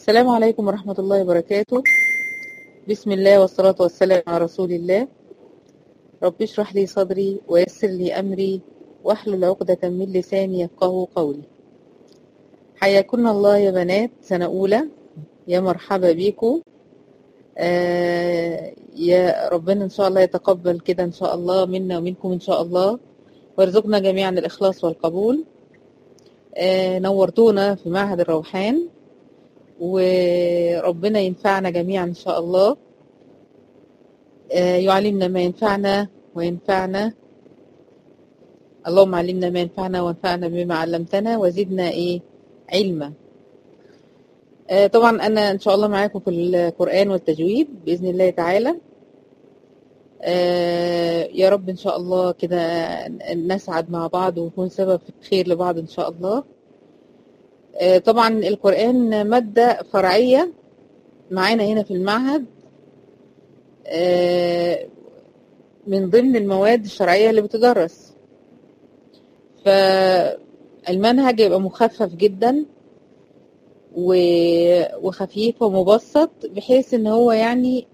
السلام عليكم ورحمة الله وبركاته بسم الله والصلاة والسلام على رسول الله رب اشرح لي صدري ويسر لي أمري واحلل عقدة من لساني يفقه قولي حياكن الله يا بنات سنة أولى يا مرحبا بيكم آه يا ربنا إن شاء الله يتقبل كده إن شاء الله منا ومنكم إن شاء الله ويرزقنا جميعا الإخلاص والقبول آه نورتونا في معهد الروحان وربنا ينفعنا جميعا إن شاء الله آه يعلمنا ما ينفعنا وينفعنا اللهم علمنا ما ينفعنا وانفعنا بما علمتنا وزدنا ايه علما آه طبعا انا ان شاء الله معاكم في القرآن والتجويد بإذن الله تعالى آه يا رب ان شاء الله كده نسعد مع بعض ونكون سبب في الخير لبعض ان شاء الله آه طبعا القرآن مادة فرعية معانا هنا في المعهد آه من ضمن المواد الشرعية اللي بتدرس فالمنهج يبقى مخفف جدا وخفيف ومبسط بحيث ان هو يعني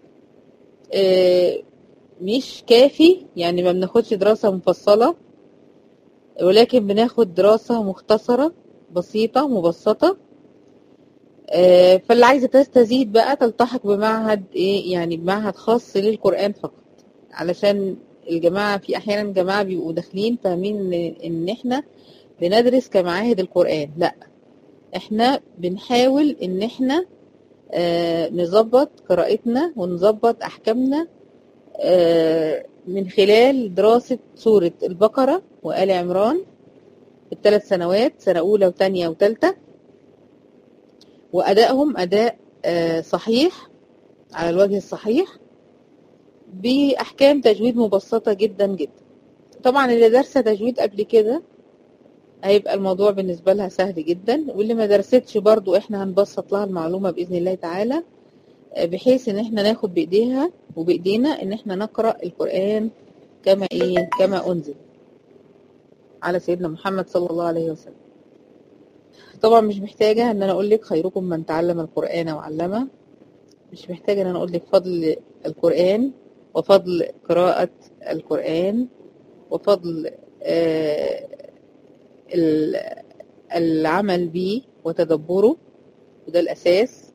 مش كافي يعني ما بناخدش دراسة مفصلة ولكن بناخد دراسة مختصرة بسيطة مبسطة فاللي عايزة تستزيد بقى تلتحق بمعهد ايه يعني بمعهد خاص للقرآن فقط علشان الجماعة في أحيانا جماعة بيبقوا داخلين فاهمين إن إحنا بندرس كمعاهد القرآن لا إحنا بنحاول إن إحنا آه نظبط قراءتنا ونظبط أحكامنا آه من خلال دراسة سورة البقرة وآل عمران الثلاث سنوات سنة أولى وثانية وثالثة وأدائهم أداء آه صحيح على الوجه الصحيح بأحكام تجويد مبسطة جدا جدا طبعا اللي دارسة تجويد قبل كده هيبقى الموضوع بالنسبة لها سهل جدا واللي ما درستش برضو احنا هنبسط لها المعلومة بإذن الله تعالى بحيث ان احنا ناخد بإيديها وبإيدينا ان احنا نقرأ القرآن كما ايه كما أنزل على سيدنا محمد صلى الله عليه وسلم طبعا مش محتاجة ان انا اقول لك خيركم من تعلم القرآن وعلمه مش محتاجة ان انا اقول لك فضل القرآن وفضل قراءة القرآن وفضل آه العمل به وتدبره وده الأساس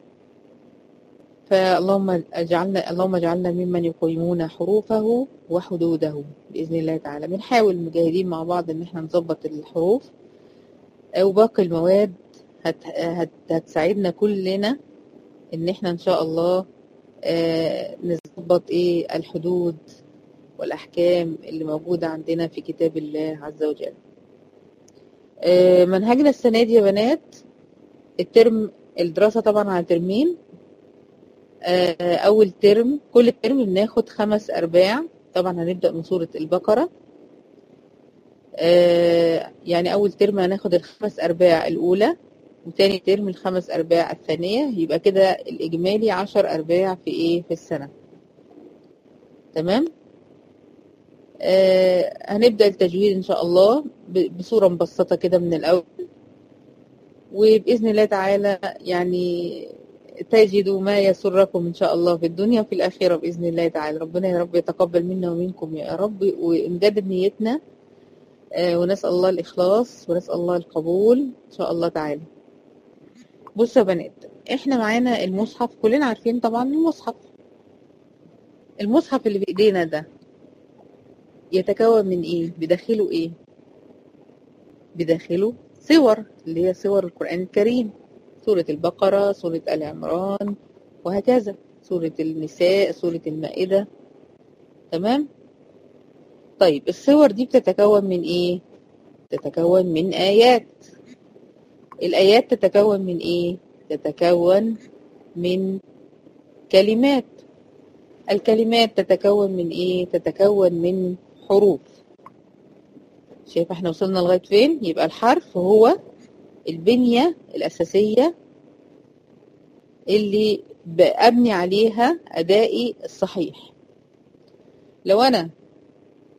فاللهم اجعلنا اللهم اجعلنا ممن يقيمون حروفه وحدوده بإذن الله تعالى بنحاول مجاهدين مع بعض إن احنا نظبط الحروف وباقي المواد هت هت هتساعدنا كلنا إن احنا إن شاء الله آه نظبط ايه الحدود والأحكام اللي موجودة عندنا في كتاب الله عز وجل آه منهجنا السنة دي يا بنات الترم الدراسة طبعا على ترمين آه أول ترم كل ترم بناخد خمس أرباع طبعا هنبدأ من سورة البقرة يعني أول ترم هناخد الخمس أرباع الأولى وتاني ترم الخمس أرباع الثانية يبقى كده الإجمالي عشر أرباع في إيه في السنة تمام آه هنبدأ التجويد إن شاء الله بصورة مبسطة كده من الأول وبإذن الله تعالى يعني تجدوا ما يسركم إن شاء الله في الدنيا وفي الآخرة بإذن الله تعالى ربنا يا رب يتقبل منا ومنكم يا رب ونجدد نيتنا آه ونسأل الله الإخلاص ونسأل الله القبول إن شاء الله تعالى بصوا يا بنات احنا معانا المصحف كلنا عارفين طبعا المصحف المصحف اللي بايدينا ده يتكون من ايه بداخله ايه بداخله صور اللي هي صور القرآن الكريم سورة البقرة سورة آل عمران وهكذا سورة النساء سورة المائدة تمام طيب الصور دي بتتكون من ايه تتكون من آيات الآيات تتكون من إيه؟ تتكون من كلمات الكلمات تتكون من إيه؟ تتكون من حروف شايف احنا وصلنا لغاية فين؟ يبقى الحرف هو البنية الأساسية اللي بأبني عليها أدائي الصحيح لو أنا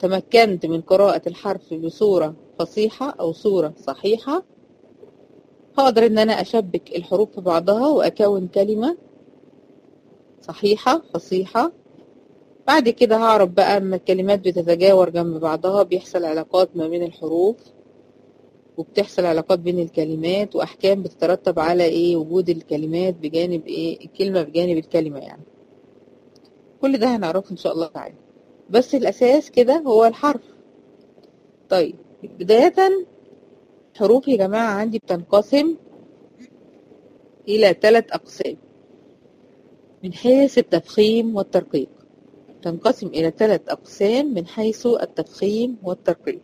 تمكنت من قراءة الحرف بصورة فصيحة أو صورة صحيحة هقدر ان انا اشبك الحروف في بعضها واكون كلمة صحيحة فصيحة بعد كده هعرف بقى اما الكلمات بتتجاور جنب بعضها بيحصل علاقات ما بين الحروف وبتحصل علاقات بين الكلمات واحكام بتترتب على ايه وجود الكلمات بجانب ايه الكلمة بجانب الكلمة يعني كل ده هنعرفه ان شاء الله تعالى بس الاساس كده هو الحرف طيب بداية حروف يا جماعة عندي بتنقسم إلى ثلاث أقسام من حيث التفخيم والترقيق تنقسم إلى ثلاث أقسام من حيث التفخيم والترقيق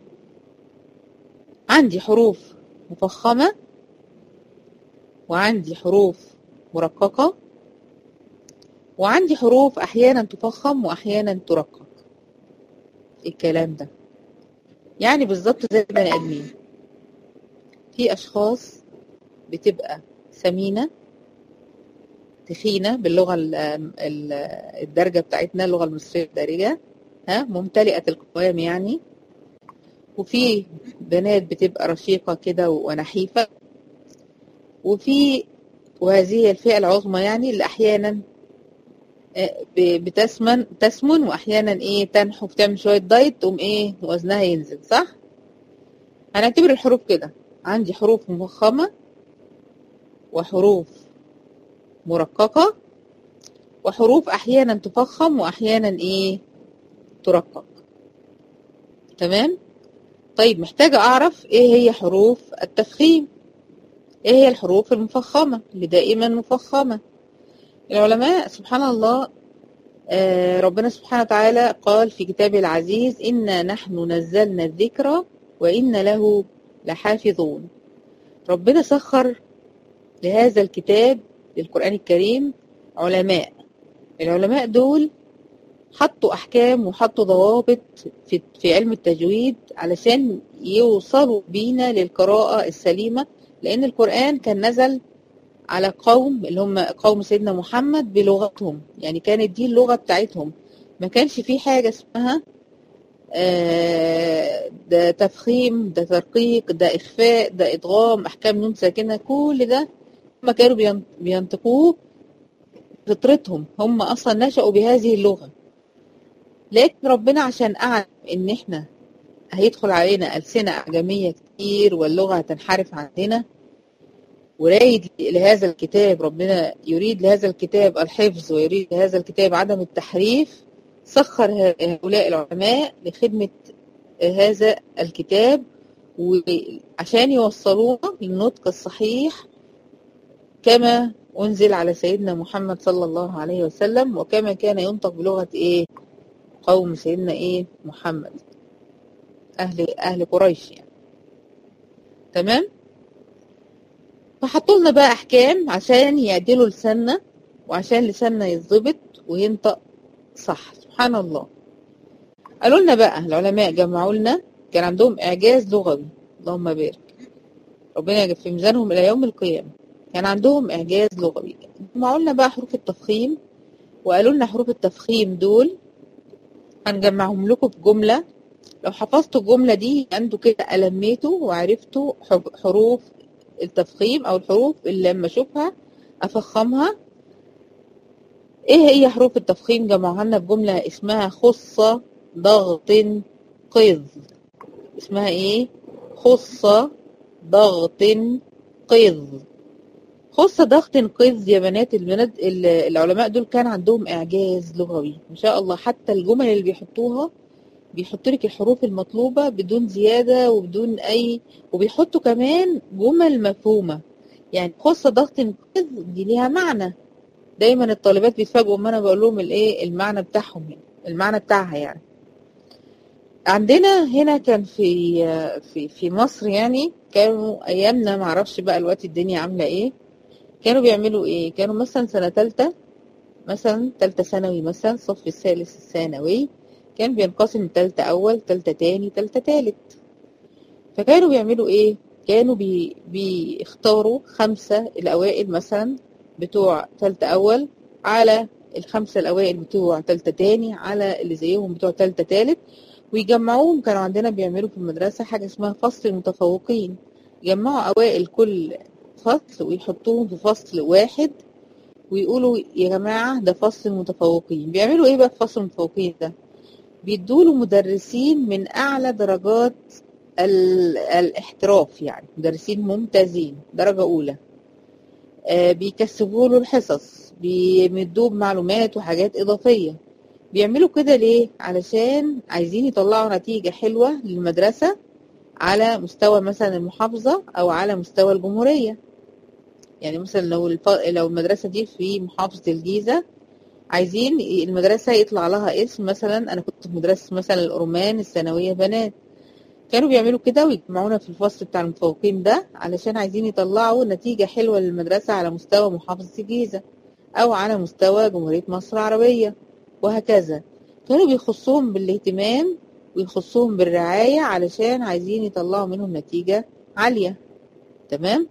عندي حروف مفخمة وعندي حروف مرققة وعندي حروف أحيانا تفخم وأحيانا ترقق الكلام ده يعني بالظبط زي البني آدمين في أشخاص بتبقى سمينة تخينة باللغة ال- ال- الدرجة بتاعتنا اللغة المصرية الدارجة ها ممتلئة القوام يعني وفي بنات بتبقى رشيقة كده ونحيفة وفي وهذه هي الفئة العظمى يعني اللي أحيانا آه، ب- بتسمن تسمن وأحيانا إيه تنحو بتعمل شوية دايت تقوم إيه وزنها ينزل صح؟ هنعتبر الحروف كده عندي حروف مفخمة وحروف مرققة وحروف أحيانا تفخم وأحيانا إيه ترقق تمام طيب محتاجة أعرف إيه هي حروف التفخيم إيه هي الحروف المفخمة اللي دائما مفخمة العلماء سبحان الله آه، ربنا سبحانه وتعالى قال في كتابه العزيز إنا نحن نزلنا الذكر وإن له لحافظون ربنا سخر لهذا الكتاب للقرآن الكريم علماء العلماء دول حطوا أحكام وحطوا ضوابط في, في علم التجويد علشان يوصلوا بينا للقراءة السليمة لأن القرآن كان نزل على قوم اللي هم قوم سيدنا محمد بلغتهم يعني كانت دي اللغة بتاعتهم ما كانش في حاجة اسمها آه، ده تفخيم ده ترقيق ده إخفاء ده إدغام أحكام نون ساكنة كل ده هم كانوا بين- بينطقوه فطرتهم هم أصلا نشأوا بهذه اللغة لكن ربنا عشان أعلم إن إحنا هيدخل علينا ألسنة أعجمية كتير واللغة هتنحرف عندنا ورايد لهذا الكتاب ربنا يريد لهذا الكتاب الحفظ ويريد لهذا الكتاب عدم التحريف سخر هؤلاء العلماء لخدمة هذا الكتاب وعشان يوصلونا للنطق الصحيح كما أنزل على سيدنا محمد صلى الله عليه وسلم وكما كان ينطق بلغة إيه قوم سيدنا إيه محمد أهل أهل قريش يعني تمام فحطوا لنا بقى أحكام عشان يعدلوا لساننا وعشان لساننا يتظبط وينطق صح سبحان الله قالوا لنا بقى العلماء جمعوا لنا كان عندهم إعجاز لغوي اللهم بارك ربنا يجب في ميزانهم إلى يوم القيامة كان عندهم إعجاز لغوي جمعوا لنا بقى حروف التفخيم وقالوا لنا حروف التفخيم دول هنجمعهم لكم في جملة لو حفظتوا الجملة دي انتوا كده ألميتوا وعرفتوا حب- حروف التفخيم أو الحروف اللي لما أشوفها أفخمها إيه هي حروف التفخيم جمعوها لنا بجملة اسمها خصة ضغط قذ اسمها إيه خصة ضغط قذ خصة ضغط قذ يا بنات البنات ال- العلماء دول كان عندهم إعجاز لغوي ما شاء الله حتى الجمل اللي بيحطوها بيحطوا لك الحروف المطلوبة بدون زيادة وبدون أي وبيحطوا كمان جمل مفهومة يعني خصة ضغط قذ دي ليها معنى دايما الطالبات بيتفاجئوا اما انا بقول لهم الايه المعنى بتاعهم يعني المعنى بتاعها يعني عندنا هنا كان في في في مصر يعني كانوا ايامنا معرفش بقى الوقت الدنيا عامله ايه كانوا بيعملوا ايه كانوا مثلا سنه تالتة مثلا تالتة ثانوي مثلا الصف الثالث الثانوي كان بينقسم تالتة اول تالتة تاني تالتة تالت فكانوا بيعملوا ايه كانوا بي بيختاروا خمسة الاوائل مثلا بتوع تالتة اول على الخمسة الاوائل بتوع تالتة تاني على اللي زيهم بتوع تالتة تالت ويجمعوهم كانوا عندنا بيعملوا في المدرسة حاجة اسمها فصل المتفوقين يجمعوا أوائل كل فصل ويحطوهم في فصل واحد ويقولوا يا جماعة ده فصل المتفوقين بيعملوا ايه بقى في فصل المتفوقين ده بيدوله مدرسين من اعلى درجات ال- الاحتراف يعني مدرسين ممتازين درجة اولى آه بيكسبوا له الحصص بيمدوه بمعلومات وحاجات اضافية بيعملوا كده ليه علشان عايزين يطلعوا نتيجة حلوة للمدرسة على مستوى مثلا المحافظة او على مستوى الجمهورية يعني مثلا لو الف... لو المدرسة دي في محافظة الجيزة عايزين المدرسة يطلع لها اسم مثلا أنا كنت في مدرسة مثلا الأرمان الثانوية بنات كانوا بيعملوا كده ويجمعونا في الفصل بتاع المتفوقين ده علشان عايزين يطلعوا نتيجة حلوة للمدرسة على مستوى محافظة الجيزة أو على مستوى جمهورية مصر العربية وهكذا كانوا بيخصوهم بالاهتمام ويخصوهم بالرعاية علشان عايزين يطلعوا منهم نتيجة عالية تمام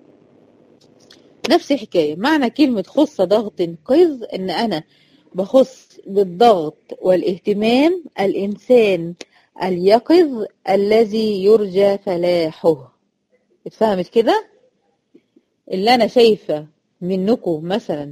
نفس الحكاية معنى كلمة خص ضغط قز إن أنا بخص بالضغط والاهتمام الإنسان اليقظ الذي يرجى فلاحه اتفهمت كده اللي أنا شايفة منكم مثلا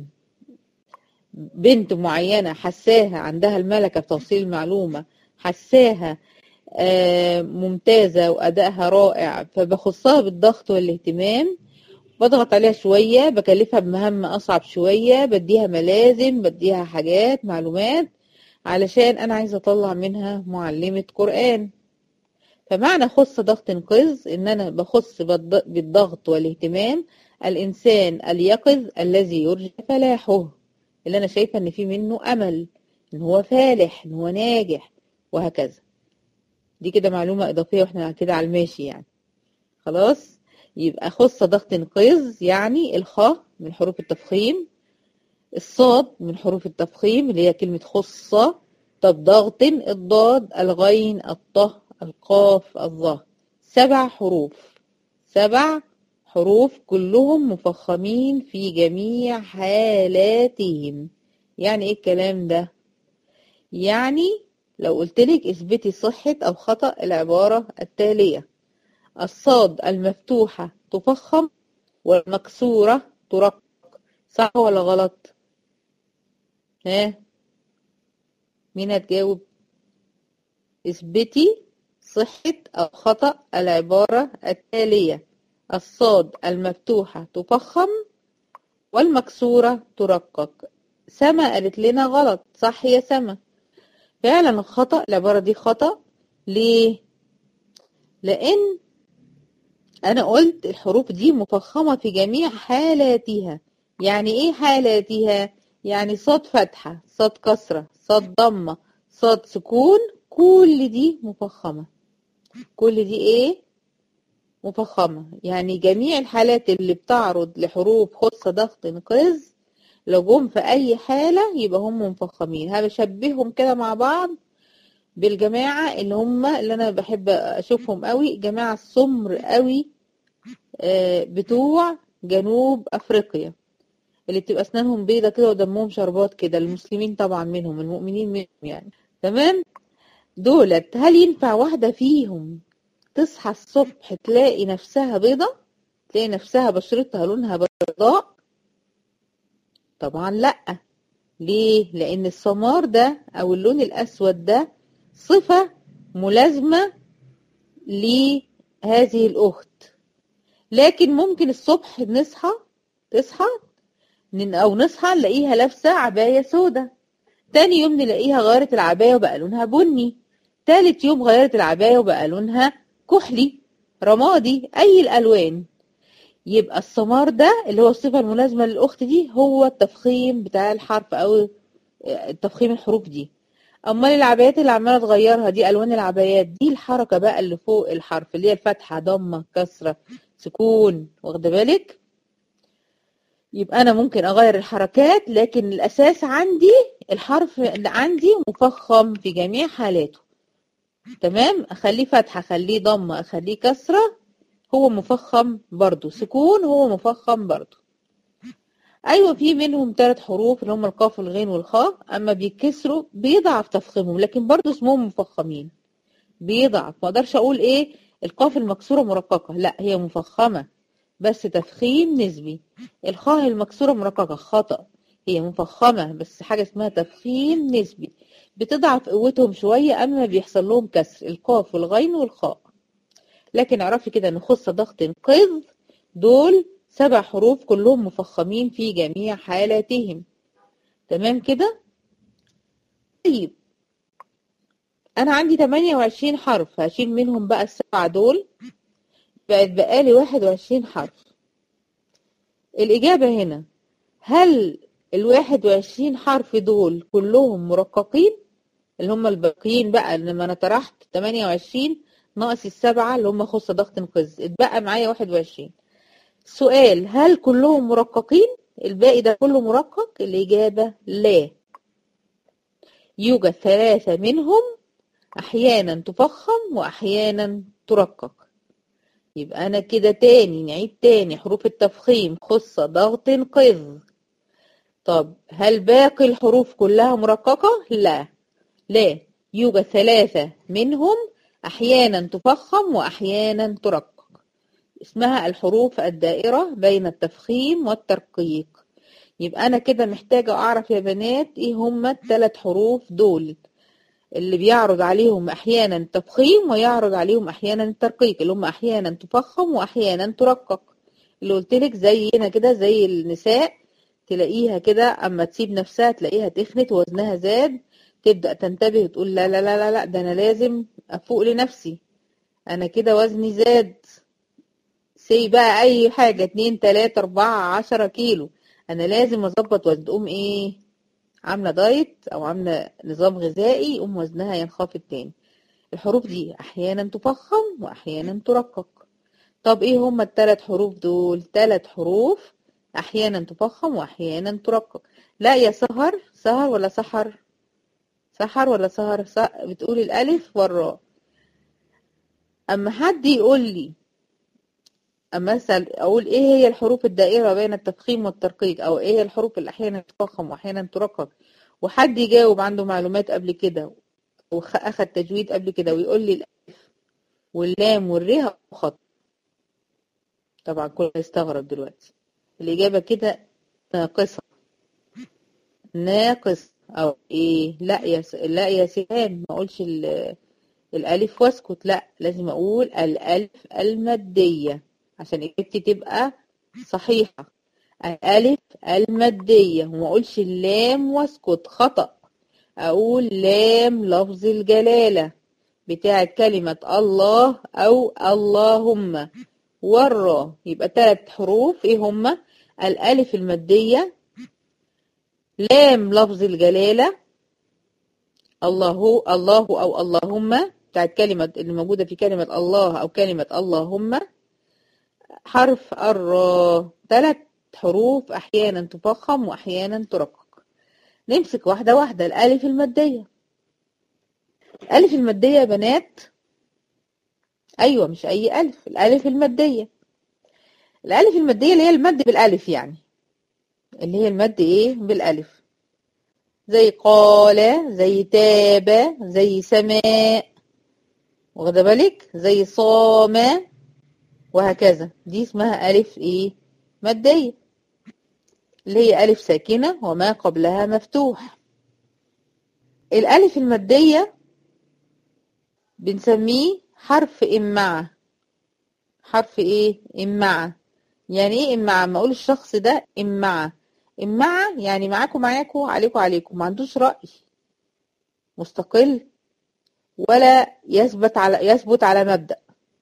بنت معينة حساها عندها الملكة في توصيل المعلومة حساها آه، ممتازة وأدائها رائع فبخصها بالضغط والاهتمام بضغط عليها شوية بكلفها بمهام أصعب شوية بديها ملازم بديها حاجات معلومات علشان أنا عايزة أطلع منها معلمة قرآن فمعنى خص ضغط قز إن أنا بخص بالض- بالضغط والاهتمام الإنسان اليقظ الذي يرجى فلاحه اللي أنا شايفة إن في منه أمل إن هو فالح إن هو ناجح وهكذا دي كده معلومة إضافية وإحنا كده على الماشي يعني خلاص يبقى خص ضغط قز يعني الخاء من حروف التفخيم الصاد من حروف التفخيم اللي هي كلمة خصة طب ضغط الضاد الغين الطه القاف الظه سبع حروف سبع حروف كلهم مفخمين في جميع حالاتهم يعني ايه الكلام ده يعني لو قلتلك اثبتي صحة او خطأ العبارة التالية الصاد المفتوحة تفخم والمكسورة ترق صح ولا غلط ها مين هتجاوب اثبتي صحة أو خطأ العبارة التالية الصاد المفتوحة تفخم والمكسورة ترقق سما قالت لنا غلط صح يا سما فعلا خطأ العبارة دي خطأ ليه لأن أنا قلت الحروف دي مفخمة في جميع حالاتها يعني إيه حالاتها؟ يعني صاد فتحة صاد كسرة صاد ضمة صاد سكون كل دي مفخمة كل دي إيه؟ مفخمة يعني جميع الحالات اللي بتعرض لحروف خص ضغط انقاذ لو جم في أي حالة يبقى هم مفخمين هبشبههم كده مع بعض بالجماعة اللي هم اللي أنا بحب أشوفهم قوي جماعة السمر قوي آه، بتوع جنوب أفريقيا اللي بتبقى أسنانهم بيضة كده ودمهم شربات كده المسلمين طبعا منهم المؤمنين منهم يعني تمام دولت هل ينفع واحدة فيهم تصحى الصبح تلاقي نفسها بيضة تلاقي نفسها بشرتها لونها بيضاء طبعا لأ ليه؟ لأن السمار ده أو اللون الأسود ده صفة ملازمة لهذه الأخت لكن ممكن الصبح نصحى تصحى ن- أو نصحى نلاقيها لابسة عباية سودة تاني يوم نلاقيها غيرت العباية وبقى لونها بني تالت يوم غيرت العباية وبقى لونها كحلي رمادي أي الألوان يبقى السمار ده اللي هو الصفة الملازمة للأخت دي هو التفخيم بتاع الحرف أو تفخيم الحروف دي أمال العبايات اللي عمالة تغيرها دي ألوان العبايات دي الحركة بقى اللي فوق الحرف اللي هي الفتحة ضمة كسرة سكون واخدة بالك يبقى أنا ممكن أغير الحركات لكن الأساس عندي الحرف اللي عندي مفخم في جميع حالاته تمام أخليه فتحة أخليه ضمة أخليه كسرة هو مفخم برضو سكون هو مفخم برضو ايوه في منهم ثلاث حروف اللي هم القاف والغين والخاء اما بيتكسروا بيضعف تفخيمهم لكن برضو اسمهم مفخمين بيضعف ما اقدرش اقول ايه القاف المكسوره مرققه لا هي مفخمه بس تفخيم نسبي الخاء المكسورة مرققة خطأ هي مفخمة بس حاجة اسمها تفخيم نسبي بتضعف قوتهم شوية أما بيحصل لهم كسر القاف والغين والخاء لكن اعرفي كده ان خص ضغط قذ دول سبع حروف كلهم مفخمين في جميع حالاتهم تمام كده طيب انا عندي 28 حرف هشيل منهم بقى السبعة دول بقت بقالي 21 حرف الإجابة هنا هل ال 21 حرف دول كلهم مرققين اللي هم الباقيين بقى لما انا طرحت 28 ناقص السبعة اللي هم خص ضغط انقاذ اتبقى معايا 21 سؤال هل كلهم مرققين الباقي ده كله مرقق الإجابة لا يوجد ثلاثة منهم أحيانا تفخم وأحيانا ترقق يبقى أنا كده تاني نعيد تاني حروف التفخيم خص ضغط قذ طب هل باقي الحروف كلها مرققة؟ لا لا يوجد ثلاثة منهم أحيانا تفخم وأحيانا ترقق اسمها الحروف الدائرة بين التفخيم والترقيق يبقى أنا كده محتاجة أعرف يا بنات إيه هما الثلاث حروف دول اللي بيعرض عليهم أحيانا التفخيم ويعرض عليهم أحيانا الترقيق اللي هم أحيانا تفخم وأحيانا ترقق اللي قلتلك زينا كده زي النساء تلاقيها كده أما تسيب نفسها تلاقيها تخنت وزنها زاد تبدأ تنتبه وتقول لا لا لا لا لا ده أنا لازم أفوق لنفسي أنا كده وزني زاد سي بقى أي حاجة اتنين تلاتة أربعة عشرة كيلو أنا لازم أظبط وزن تقوم إيه عاملة دايت أو عاملة نظام غذائي يقوم وزنها ينخفض تاني الحروف دي أحيانا تفخم وأحيانا ترقق طب إيه هما التلات حروف دول تلات حروف أحيانا تفخم وأحيانا ترقق لا يا سهر سهر ولا سحر سحر ولا سهر بتقولي الألف والراء أما حد يقول لي أما أسأل أقول إيه هي الحروف الدائرة بين التفخيم والترقيق أو إيه هي الحروف اللي أحيانا تفخم وأحيانا ترقق وحد يجاوب عنده معلومات قبل كده وأخد تجويد قبل كده ويقول لي الألف واللام والره خط طبعا كله يستغرب دلوقتي الإجابة كده ناقصة ناقص أو إيه لا يا س... لا يا سهام ما أقولش ال... الألف واسكت لا لازم أقول الألف المادية عشان إجابتي تبقى صحيحة الألف المادية وما أقولش اللام واسكت خطأ أقول لام لفظ الجلالة بتاعت كلمة الله أو اللهم والراء يبقى ثلاث حروف إيه هما الألف المادية لام لفظ الجلالة الله الله أو اللهم بتاعت كلمة اللي موجودة في كلمة الله أو كلمة اللهم حرف الراء ثلاث حروف أحيانا تفخم وأحيانا ترقق نمسك واحدة واحدة الألف المادية الألف المادية يا بنات أيوة مش أي ألف الألف المادية الألف المادية اللي هي المد بالألف يعني اللي هي المد إيه بالألف زي قال زي تاب زي سماء واخده بالك زي صام وهكذا دي اسمها ألف إيه مادية اللي هي ألف ساكنة وما قبلها مفتوح الألف المادية بنسميه حرف إمعة حرف إيه إمعة يعني إيه إمعة ما أقول الشخص ده إمعة إمعة يعني معاكم معاكم عليكم عليكم ما عندوش رأي مستقل ولا يثبت على يثبت على مبدأ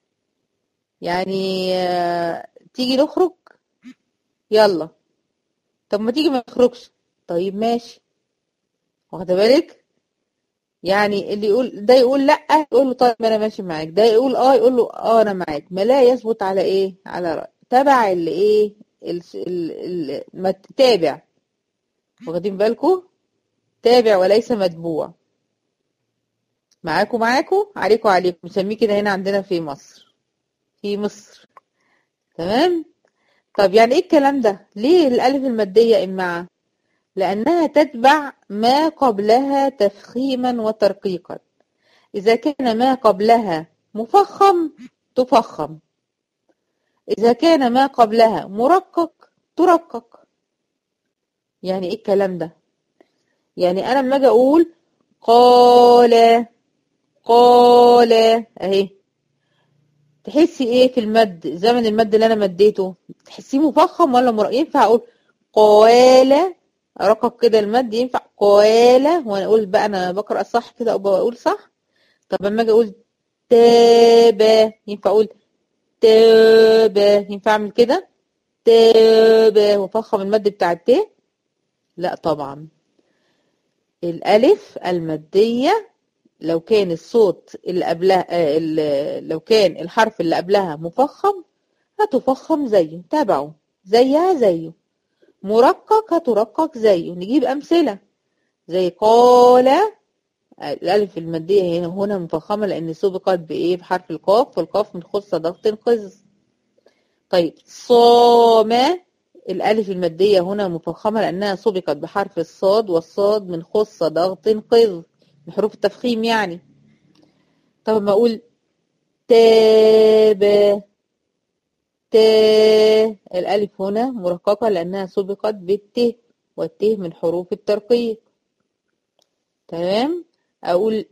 يعني تيجي نخرج يلا طب ما تيجي ما نخرجش طيب ماشي واخده بالك يعني اللي يقول ده يقول لا يقول له طيب انا ماشي معاك ده يقول اه يقول له اه انا معاك ما لا يثبت على ايه على رأي تبع اللي ايه ال ال ما تابع واخدين بالكم تابع وليس متبوع معاكم معاكم عليكم عليكم نسميه كده هنا عندنا في مصر في مصر تمام طب يعني ايه الكلام ده ليه الالف الماديه امعه لانها تتبع ما قبلها تفخيما وترقيقا اذا كان ما قبلها مفخم تفخم إذا كان ما قبلها مرقق ترقق يعني إيه الكلام ده يعني أنا لما أجي أقول قال قال أهي تحسي إيه في المد زمن المد اللي أنا مديته تحسيه مفخم ولا مرقق ينفع أقول قال أرقق كده المد ينفع قال وأنا أقول بقى أنا بقرأ صح كده أو بقول صح طب لما أجي أقول تاب ينفع أقول تاب ينفع أعمل كده تاب وفخم المد بتاع الت لا طبعا الألف المادية لو كان الصوت اللي قبلها لو كان الحرف اللي قبلها مفخم هتفخم زيه تابعه زيها زيه مرقق هترقق زيه نجيب أمثلة زي قال الألف المادية هنا هنا مفخمة لأن سبقت بإيه بحرف القاف والقاف من خص ضغط قز طيب صام الألف المادية هنا مفخمة لأنها سبقت بحرف الصاد والصاد من خص ضغط قذ من حروف التفخيم يعني طب ما أقول تاب تا الألف هنا مرققة لأنها سبقت بالت والت من حروف الترقيق تمام أقول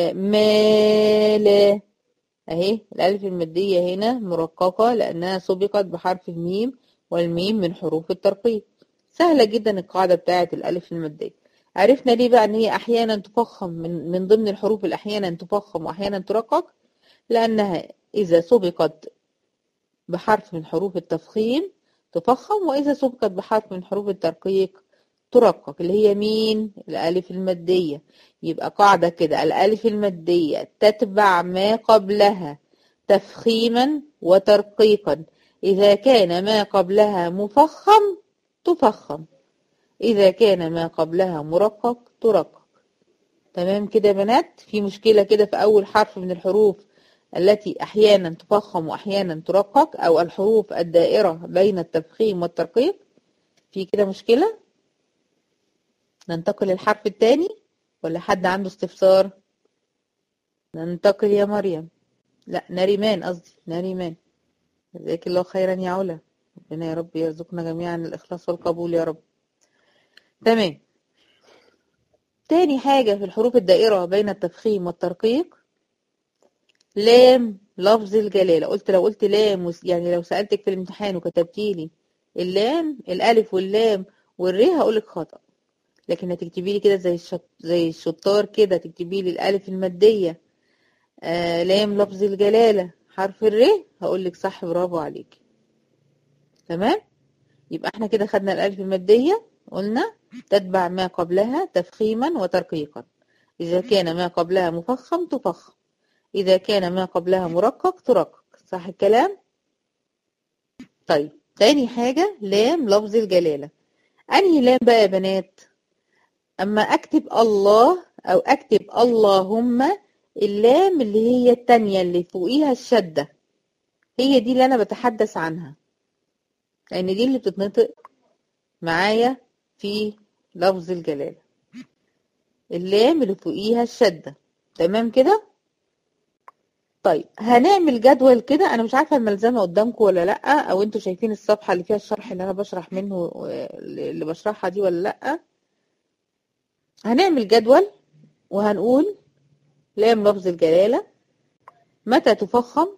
مال أهي الألف المادية هنا مرققة لأنها سبقت بحرف الميم والميم من حروف الترقيق سهلة جدا القاعدة بتاعة الألف المادية عرفنا ليه بقى ان هي احيانا تفخم من من ضمن الحروف اللي احيانا تفخم واحيانا ترقق لانها اذا سبقت بحرف من حروف التفخيم تفخم واذا سبقت بحرف من حروف الترقيق ترقق اللي هي مين الالف الماديه يبقى قاعده كده الالف الماديه تتبع ما قبلها تفخيما وترقيقا اذا كان ما قبلها مفخم تفخم إذا كان ما قبلها مرقق ترقق تمام كده يا بنات في مشكلة كده في أول حرف من الحروف التي أحيانا تفخم وأحيانا ترقق أو الحروف الدائرة بين التفخيم والترقيق في كده مشكلة ننتقل للحرف الثاني ولا حد عنده استفسار ننتقل يا مريم لا نريمان قصدي نريمان جزاك الله خيرا يا علا ربنا يا رب يرزقنا جميعا الإخلاص والقبول يا رب تمام تاني حاجة في الحروف الدائرة بين التفخيم والترقيق لام لفظ الجلالة قلت لو قلت لام يعني لو سألتك في الامتحان وكتبتي لي اللام الألف واللام والري هقولك خطأ لكن هتكتبي لي كده زي الشط... زي الشطار كده تكتبي لي الألف المادية آه لام لفظ الجلالة حرف الري هقولك صح برافو عليك تمام يبقى احنا كده خدنا الألف المادية قلنا تتبع ما قبلها تفخيما وترقيقا إذا كان ما قبلها مفخم تفخم إذا كان ما قبلها مرقق ترقق صح الكلام؟ طيب تاني حاجة لام لفظ الجلالة أنهي لام بقى يا بنات؟ أما أكتب الله أو أكتب اللهم اللام اللي هي التانية اللي فوقيها الشدة هي دي اللي أنا بتحدث عنها لأن دي اللي بتتنطق معايا في لفظ الجلالة اللام اللي فوقيها الشدة تمام كده طيب هنعمل جدول كده انا مش عارفه الملزمه قدامكم ولا لا او انتوا شايفين الصفحه اللي فيها الشرح اللي انا بشرح منه اللي بشرحها دي ولا لا هنعمل جدول وهنقول لام لفظ الجلاله متى تفخم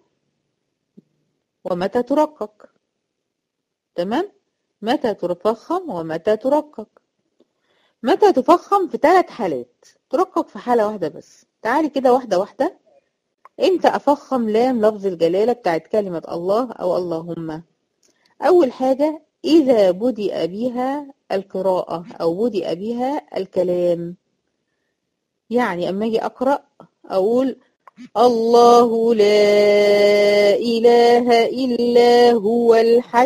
ومتى ترقق تمام متى تفخم ومتى ترقق متى تفخم في ثلاث حالات ترقق في حالة واحدة بس تعالي كده واحدة واحدة امتى افخم لام لفظ الجلالة بتاعت كلمة الله او اللهم اول حاجة اذا بدأ بها القراءة او بدأ بها الكلام يعني اما اجي اقرأ اقول الله لا إله إلا هو الحي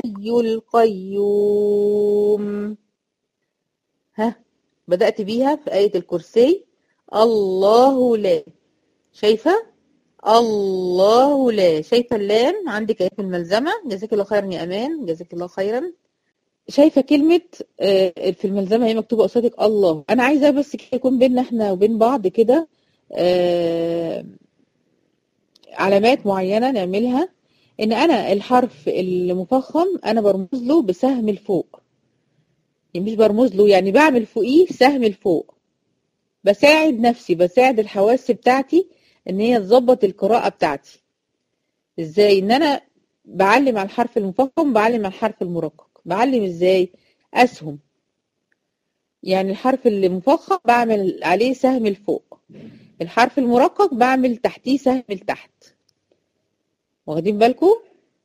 القيوم ها بدأت بيها في آية الكرسي الله لا شايفة الله لا شايفة اللام عندك ايه في الملزمة جزاك الله خيرا يا أمان جزاك الله خيرا شايفة كلمة في الملزمة هي مكتوبة قصادك الله أنا عايزة بس كده يكون بيننا احنا وبين بعض كده علامات معينة نعملها ان انا الحرف المفخم انا برمز له بسهم لفوق يعني مش برمز له يعني بعمل فوقيه سهم لفوق بساعد نفسي بساعد الحواس بتاعتي ان هي تظبط القراءة بتاعتي ازاي ان انا بعلم على الحرف المفخم بعلم على الحرف المرقق بعلم ازاي اسهم يعني الحرف اللي مفخم بعمل عليه سهم لفوق الحرف المرقق بعمل تحتيه سهم لتحت واخدين بالكم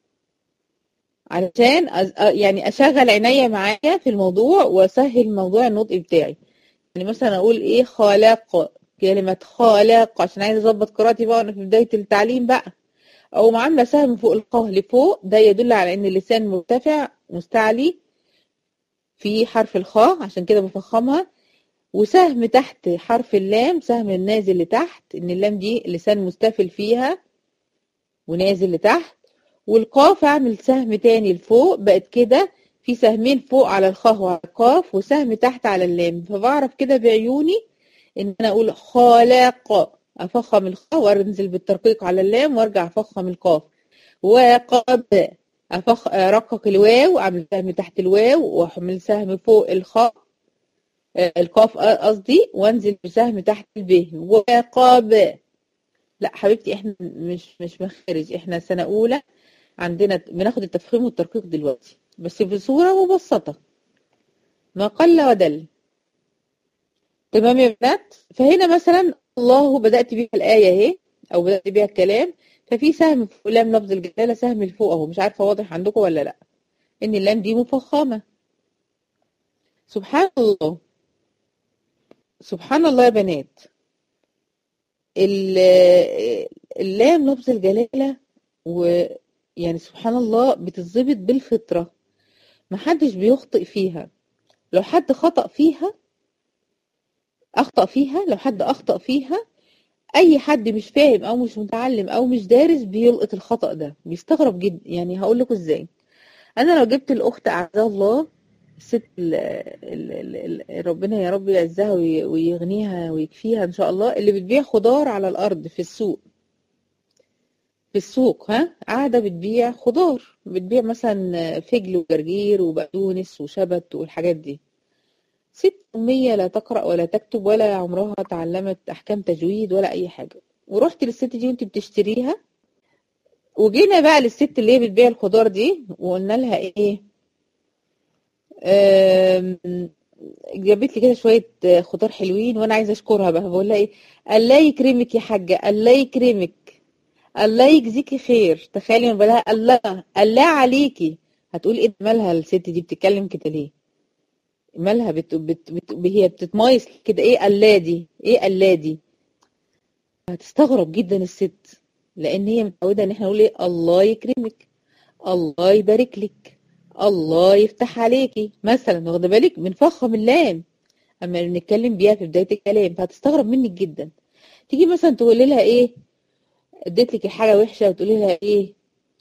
علشان أز... يعني اشغل عينيا معايا في الموضوع واسهل موضوع النطق بتاعي يعني مثلا اقول ايه خالق كلمة خالق عشان عايز اظبط قراءتي بقى وانا في بداية التعليم بقى او عاملة سهم فوق القاف لفوق ده يدل على ان اللسان مرتفع مستعلي في حرف الخاء عشان كده بفخمها وسهم تحت حرف اللام سهم النازل لتحت ان اللام دي اللسان مستفل فيها ونازل لتحت والقاف اعمل سهم تاني لفوق بقت كده في سهمين فوق على الخاء وعلى القاف وسهم تحت على اللام فبعرف كده بعيوني ان انا اقول خالق افخم الخاء وانزل بالترقيق على اللام وارجع افخم القاف وقب أفخ... رقق الواو اعمل سهم تحت الواو واعمل سهم فوق الخاء القاف قصدي وانزل بسهم تحت الب وقاب لا حبيبتي احنا مش مش مخارج احنا سنه اولى عندنا بناخد التفخيم والترقيق دلوقتي بس بصوره مبسطه ما قل ودل تمام يا بنات فهنا مثلا الله بدات بيها الايه اهي او بدات بيها الكلام ففي سهم فوق لام لفظ الجلاله سهم لفوق اهو مش عارفه واضح عندكم ولا لا ان اللام دي مفخمه سبحان الله سبحان الله يا بنات اللام لفظ الجلاله ويعني سبحان الله بتتظبط بالفطره محدش بيخطئ فيها لو حد خطأ فيها اخطأ فيها لو حد اخطأ فيها اي حد مش فاهم او مش متعلم او مش دارس بيلقط الخطأ ده بيستغرب جدا يعني هقول لكم ازاي انا لو جبت الاخت اعزها الله الست ال ال ال ربنا يا رب يعزها ويغنيها ويكفيها ان شاء الله اللي بتبيع خضار على الارض في السوق في السوق ها قاعده بتبيع خضار بتبيع مثلا فجل وجرجير وبقدونس وشبت والحاجات دي ست أمية لا تقرأ ولا تكتب ولا عمرها تعلمت أحكام تجويد ولا أي حاجة ورحت للست دي وانت بتشتريها وجينا بقى للست اللي هي بتبيع الخضار دي وقلنا لها ايه جابت لي كده شويه خضار حلوين وانا عايزه اشكرها بقى بقول لها ايه الله يكرمك يا حاجه الله يكرمك الله يجزيكي خير تخيلي من بالها الله الله عليكي هتقول ايه مالها الست دي بتتكلم كده ليه مالها بت... بت... بت... هي بتتمايص كده ايه الله دي ايه الله دي هتستغرب جدا الست لان هي متعوده ان احنا نقول ايه الله يكرمك الله يبارك لك الله يفتح عليكي مثلا واخده بالك بنفخم اللام اما بنتكلم بيها في بدايه الكلام فهتستغرب منك جدا تيجي مثلا تقولي لها ايه اديت لك حاجه وحشه وتقولي لها ايه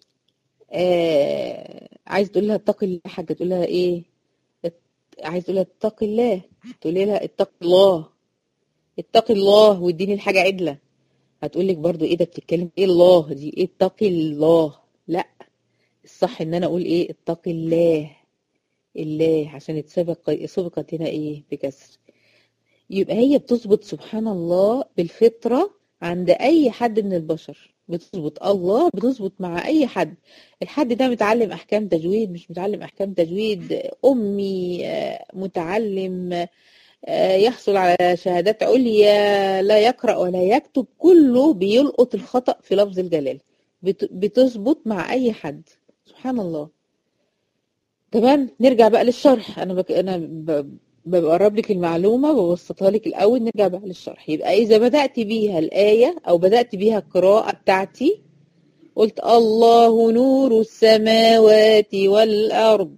آه عايز تقول لها اتقي الله حاجه تقول لها ايه عايز تقول لها اتقي الله تقولي لها اتقي الله اتقي الله واديني الحاجه عدله هتقول لك برضو ايه ده بتتكلم ايه الله دي ايه اتقي الله لا الصح ان انا اقول ايه اتقي الله الله عشان اتسبق سبقت هنا ايه بكسر يبقى هي بتظبط سبحان الله بالفطرة عند اي حد من البشر بتظبط الله بتظبط مع اي حد الحد ده متعلم احكام تجويد مش متعلم احكام تجويد امي متعلم يحصل على شهادات عليا لا يقرأ ولا يكتب كله بيلقط الخطأ في لفظ الجلال بتظبط مع اي حد سبحان الله تمام نرجع بقى للشرح انا بك... انا ب... بقرب لك المعلومه ببسطها لك الاول نرجع بقى للشرح يبقى اذا بدات بيها الايه او بدات بيها القراءه بتاعتي قلت الله نور السماوات والارض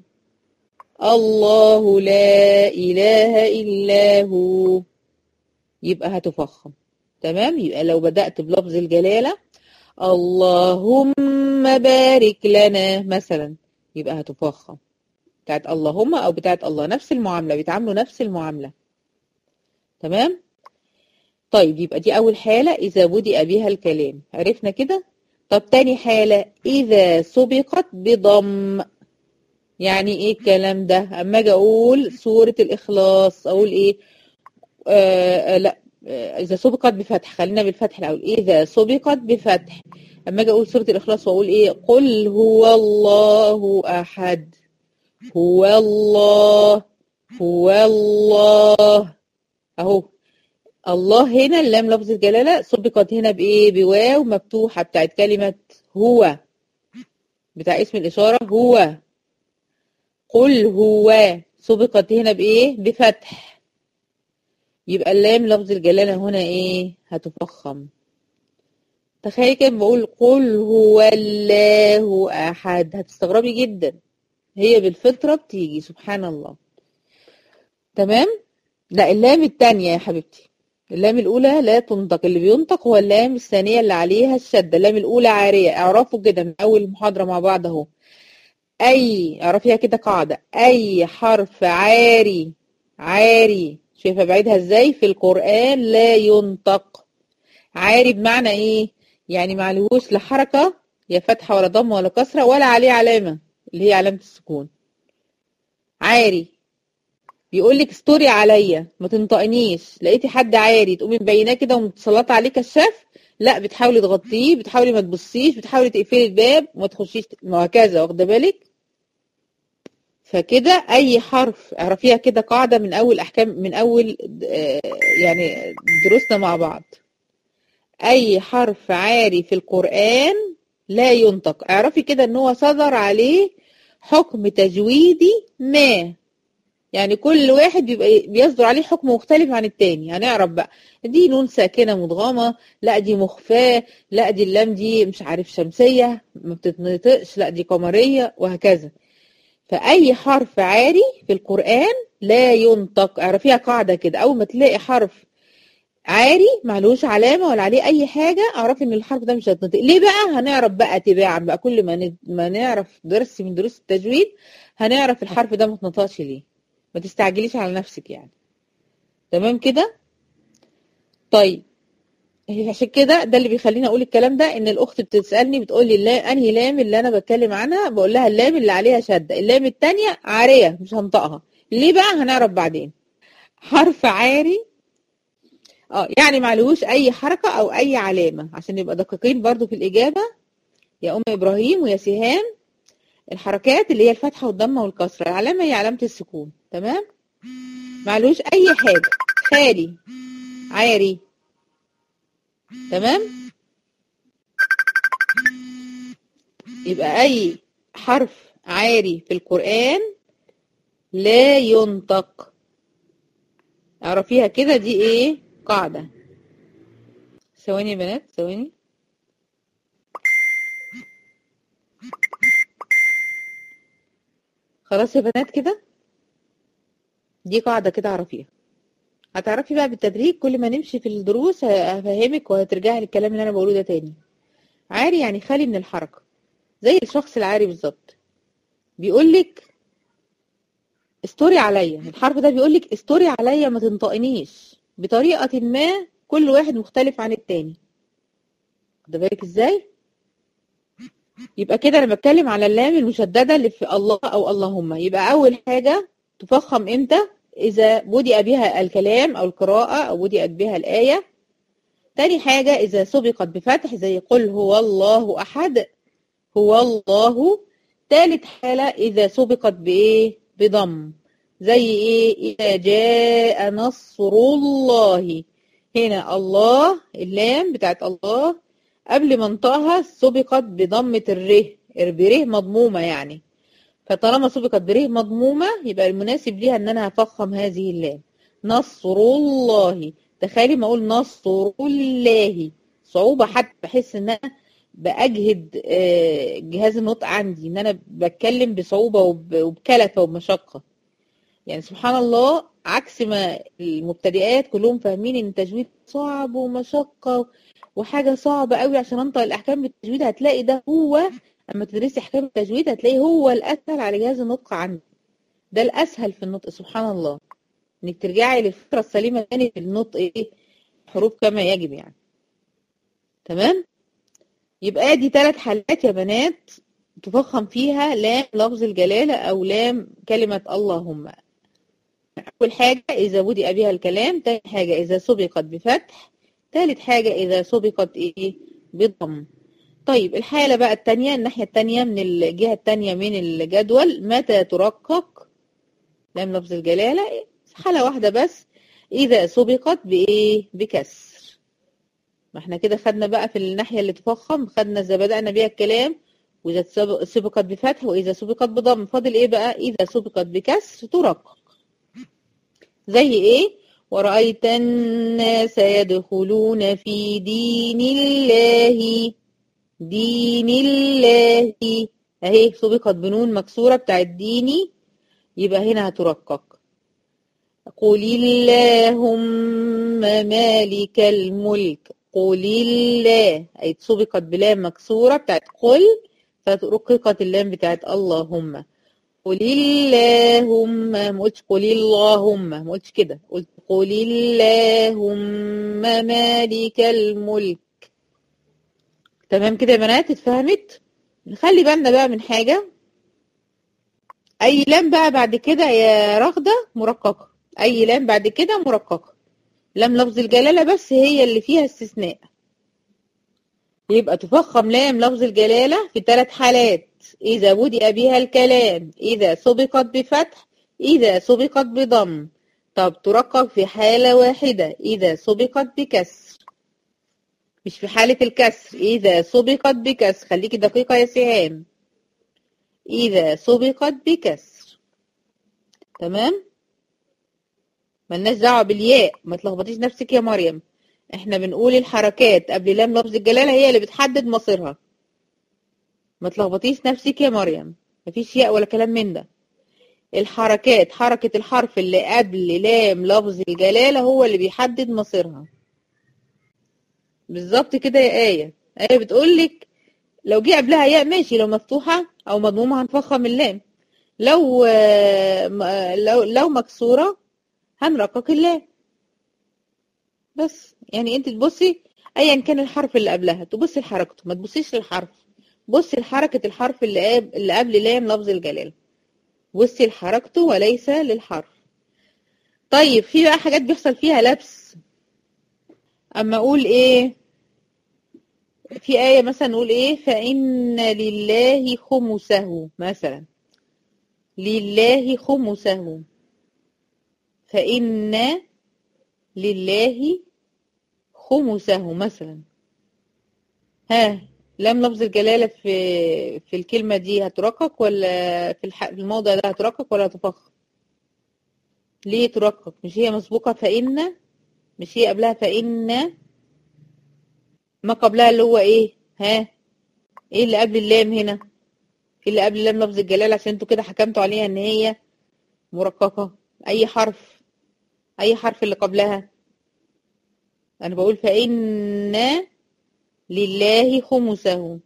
الله لا اله الا هو يبقى هتفخم تمام يبقى لو بدات بلفظ الجلاله اللهم بارك لنا مثلا يبقى هتفخم بتاعت اللهم او بتاعت الله نفس المعامله بيتعاملوا نفس المعامله تمام طيب يبقى دي اول حاله اذا بدأ بها الكلام عرفنا كده طب تاني حالة إذا سبقت بضم يعني إيه الكلام ده أما أجي أقول سورة الإخلاص أقول إيه آه لا آه إذا سبقت بفتح خلينا بالفتح الأول إذا سبقت بفتح أما أجي أقول سورة الإخلاص وأقول إيه قل هو الله أحد هو الله هو الله أهو الله هنا اللام لفظ الجلالة سبقت هنا بإيه بواو مفتوحة بتاعت كلمة هو بتاع اسم الإشارة هو قل هو سبقت هنا بإيه بفتح يبقى اللام لفظ الجلالة هنا إيه هتفخم تخيل كده بقول قل هو الله أحد هتستغربي جدا هي بالفطرة بتيجي سبحان الله تمام لا اللام التانية يا حبيبتي اللام الأولى لا تنطق اللي بينطق هو اللام الثانية اللي عليها الشدة اللام الأولى عارية اعرفوا كده من أول المحاضرة مع بعض أهو أي اعرفيها كده قاعدة أي حرف عاري عاري شايفة بعيدها ازاي في القرآن لا ينطق عاري بمعنى ايه يعني معلهوش لا حركة يا فتحة ولا ضمة ولا كسرة ولا عليه علامة اللي هي علامة السكون عاري بيقول لك ستوري عليا ما تنطقنيش لقيتي حد عاري تقومي مبيناه كده ومتسلطه عليه كشاف لا بتحاولي تغطيه بتحاولي ما تبصيش بتحاولي تقفلي الباب وما تخشيش وهكذا واخده بالك فكده اي حرف اعرفيها كده قاعده من اول احكام من اول يعني دروسنا مع بعض اي حرف عاري في القران لا ينطق اعرفي كده ان هو صدر عليه حكم تجويدي ما يعني كل واحد بيبقى بيصدر عليه حكم مختلف عن التاني هنعرف بقى دي نون ساكنه مدغمه لا دي مخفاه لا دي اللام دي مش عارف شمسيه ما بتتنطقش لا دي قمريه وهكذا فاي حرف عاري في القران لا ينطق اعرفيها قاعده كده اول ما تلاقي حرف عاري معلوش علامه ولا عليه اي حاجه اعرفي ان الحرف ده مش هيتنطق ليه بقى هنعرف بقى تباعا بقى كل ما ن... ما نعرف درس من دروس التجويد هنعرف الحرف ده ما اتنطقش ليه ما تستعجليش على نفسك يعني تمام كده طيب عشان كده ده اللي بيخليني اقول الكلام ده ان الاخت بتسالني بتقول لي لا انهي لام اللي انا بتكلم عنها بقول لها اللام اللي عليها شده اللام الثانيه عاريه مش هنطقها ليه بقى هنعرف بعدين حرف عاري اه يعني معلوش اي حركه او اي علامه عشان نبقى دقيقين برضو في الاجابه يا ام ابراهيم ويا سهام الحركات اللي هي الفتحه والضمه والكسره العلامه هي علامه السكون تمام معلوش اي حاجه خالي عاري تمام يبقى اي حرف عاري في القران لا ينطق اعرفيها كده دي ايه قاعده ثواني يا بنات ثواني خلاص يا بنات كده دي قاعدة كده اعرفيها هتعرفي بقى بالتدريج كل ما نمشي في الدروس هفهمك وهترجعي للكلام اللي انا بقوله ده تاني عاري يعني خالي من الحركة زي الشخص العاري بالظبط بيقولك استوري عليا الحرف ده بيقولك استوري عليا ما تنطقنيش بطريقة ما كل واحد مختلف عن التاني واخده بالك ازاي يبقى كده انا بتكلم على اللام المشدده اللي في الله او اللهم يبقى اول حاجه تفخم امتى اذا بدأ بها الكلام او القراءه او بدأت بها الايه تاني حاجه اذا سبقت بفتح زي قل هو الله احد هو الله تالت حاله اذا سبقت بايه بضم زي ايه اذا جاء نصر الله هنا الله اللام بتاعت الله قبل ما انطقها سبقت بضمة الره بره مضمومة يعني فطالما سبقت بره مضمومة يبقى المناسب ليها ان انا هفخم هذه اللام نصر الله تخيلي ما اقول نصر الله صعوبة حتى بحس ان انا باجهد جهاز النطق عندي ان انا بتكلم بصعوبة وبكلفة وبمشقة يعني سبحان الله عكس ما المبتدئات كلهم فاهمين ان التجويد صعب ومشقة وحاجة صعبة قوي عشان انطق الاحكام بالتجويد هتلاقي ده هو اما تدرسي احكام التجويد هتلاقي هو الاسهل على جهاز النطق عندك ده الاسهل في النطق سبحان الله انك ترجعي للفكرة السليمة تاني في النطق ايه حروف كما يجب يعني تمام يبقى دي ثلاث حالات يا بنات تفخم فيها لام لفظ الجلالة أو لام كلمة اللهم أول حاجة إذا بدأ بها الكلام تاني حاجة إذا سبقت بفتح تالت حاجة إذا سبقت إيه بضم طيب الحالة بقى التانية الناحية التانية من الجهة التانية من الجدول متى ترقق لام لفظ الجلالة حالة واحدة بس إذا سبقت بإيه بكسر ما احنا كده خدنا بقى في الناحية اللي تفخم خدنا إذا بدأنا بيها الكلام وإذا سبقت بفتح وإذا سبقت بضم فاضل إيه بقى إذا سبقت بكسر ترقق زي إيه ورأيت الناس يدخلون في دين الله دين الله اهي سبقت بنون مكسورة بتاعت ديني يبقى هنا هترقق قل اللهم مالك الملك قل الله اي سبقت بلام مكسورة بتاعت قل فرققت اللام بتاعت اللهم قل اللهم ما قلتش قل اللهم ما قلتش كده قلت قل اللهم مالك الملك تمام كده يا بنات اتفهمت نخلي بالنا بقى من حاجة اي لام بقى بعد كده يا رغدة مرققة اي لام بعد كده مرققة لام لفظ الجلالة بس هي اللي فيها استثناء يبقى تفخم لام لفظ الجلالة في ثلاث حالات إذا بدأ بها الكلام إذا سبقت بفتح إذا سبقت بضم طب ترقق في حالة واحدة إذا سبقت بكسر مش في حالة الكسر إذا سبقت بكسر خليكي دقيقة يا سهام إذا سبقت بكسر تمام ملناش دعوة بالياء ما تلخبطيش نفسك يا مريم احنا بنقول الحركات قبل لام لفظ الجلالة هي اللي بتحدد مصيرها ما تلخبطيش نفسك يا مريم مفيش ياء ولا كلام من ده الحركات حركة الحرف اللي قبل لام لفظ الجلالة هو اللي بيحدد مصيرها بالظبط كده يا آية آية بتقولك لو جه قبلها ياء ماشي لو مفتوحة أو مضمومة هنفخم اللام لو لو لو مكسورة هنرقق اللام بس يعني انت تبصي ايا كان الحرف اللي قبلها تبصي لحركته ما تبصيش للحرف بصي لحركة الحرف اللي قبل اللي قبل لام لفظ الجلالة بصي لحركته وليس للحرف طيب في بقى حاجات بيحصل فيها لبس اما اقول ايه في آية مثلا نقول ايه فإن لله خمسه مثلا لله خمسه فإن لله خمسه مثلا ها لام لفظ الجلالة في في الكلمة دي هترقق ولا في الح... في الموضع ده هترقق ولا هتفخم ليه ترقق مش هي مسبوقة فإن مش هي قبلها فإن ما قبلها اللي هو ايه ها ايه اللي قبل اللام هنا ايه اللي قبل اللام لفظ الجلالة عشان انتوا كده حكمتوا عليها ان هي مرققة اي حرف اي حرف اللي قبلها انا بقول فإن لله خمسه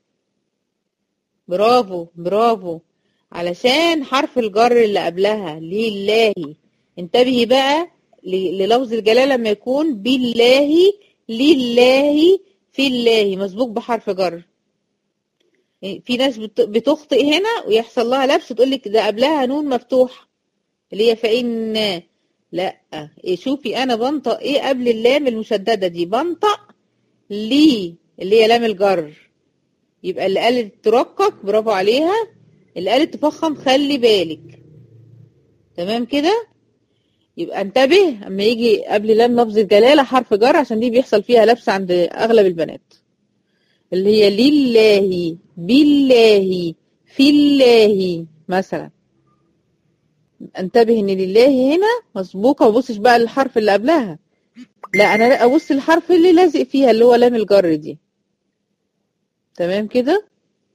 برافو برافو علشان حرف الجر اللي قبلها لله انتبهي بقى للفظ الجلالة لما يكون بالله لله في الله مسبوق بحرف جر في ناس بتخطئ هنا ويحصل لها لبس تقول لك ده قبلها نون مفتوح اللي هي فإن لا إيه شوفي انا بنطق ايه قبل اللام المشددة دي بنطق لي اللي هي لام الجر يبقى اللي قالت ترقق برافو عليها اللي قالت تفخم خلي بالك تمام كده يبقى انتبه اما يجي قبل لام لفظ الجلالة حرف جر عشان دي بيحصل فيها لبس عند اغلب البنات اللي هي لله بالله في الله مثلا انتبه ان لله هنا مسبوقة وبصش بقى للحرف اللي قبلها لا انا لا ابص الحرف اللي لازق فيها اللي هو لام الجر دي تمام كده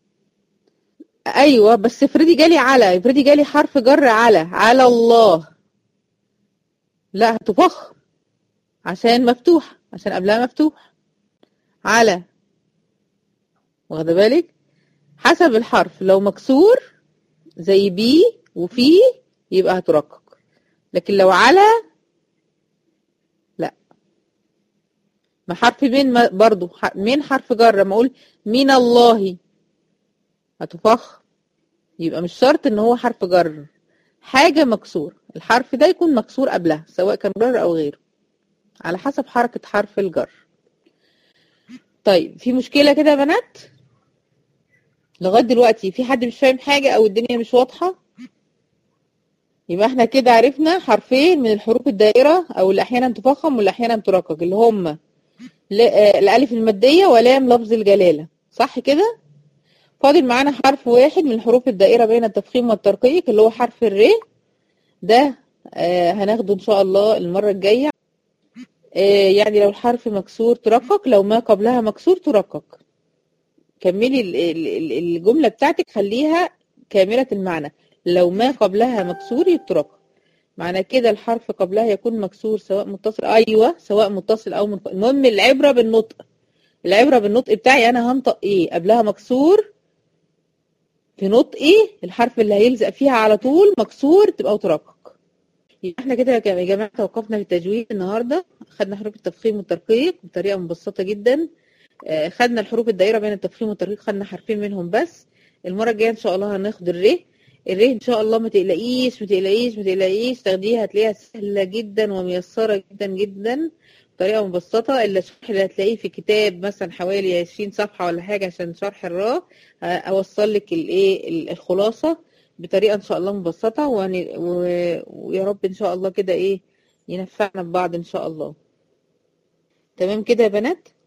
ايوه بس افرضي جالي على افرضي جالي حرف جر على على الله لا هتفخم عشان مفتوح عشان قبلها مفتوح على واخده بالك حسب الحرف لو مكسور زي بي وفي يبقى هترقق لكن لو على لا ما حرف من ما برضو ح- من حرف جر لما اقول من الله هتفخم يبقى مش شرط ان هو حرف جر حاجة مكسور الحرف ده يكون مكسور قبلها سواء كان جر او غيره على حسب حركة حرف الجر طيب في مشكلة كده يا بنات لغاية دلوقتي في حد مش فاهم حاجة او الدنيا مش واضحة يبقى احنا كده عرفنا حرفين من الحروف الدائرة او اللي احيانا تفخم واللي احيانا ترقق اللي هم ل- آه، الالف المادية ولام لفظ الجلالة صح كده فاضل معانا حرف واحد من حروف الدائرة بين التفخيم والترقيق اللي هو حرف الر ده آه هناخده ان شاء الله المرة الجاية آه يعني لو الحرف مكسور ترقق لو ما قبلها مكسور ترقق كملي ال- ال- ال- الجملة بتاعتك خليها كاملة المعنى لو ما قبلها مكسور يترقق معنى كده الحرف قبلها يكون مكسور سواء متصل ايوه سواء متصل او منفصل المهم العبرة بالنطق العبرة بالنطق بتاعي انا هنطق ايه قبلها مكسور في نطقي الحرف اللي هيلزق فيها على طول مكسور تبقى وترقق يبقى احنا كده يا جماعه توقفنا في التجويد النهارده خدنا حروف التفخيم والترقيق بطريقه مبسطه جدا آه، خدنا الحروف الدائره بين التفخيم والترقيق خدنا حرفين منهم بس المره الجايه ان شاء الله هناخد الر الر ان شاء الله ما تقلقيش ما تقلقيش ما تقلقيش تاخديها هتلاقيها سهله جدا وميسره جدا جدا بطريقه مبسطه الا الشرح اللي هتلاقيه في كتاب مثلا حوالي 20 صفحه ولا حاجه عشان شرح الراء آه، اوصل لك الايه ال- الخلاصه بطريقه ان شاء الله مبسطه وهن- و- ويا رب ان شاء الله كده ايه ينفعنا ببعض ان شاء الله تمام كده يا بنات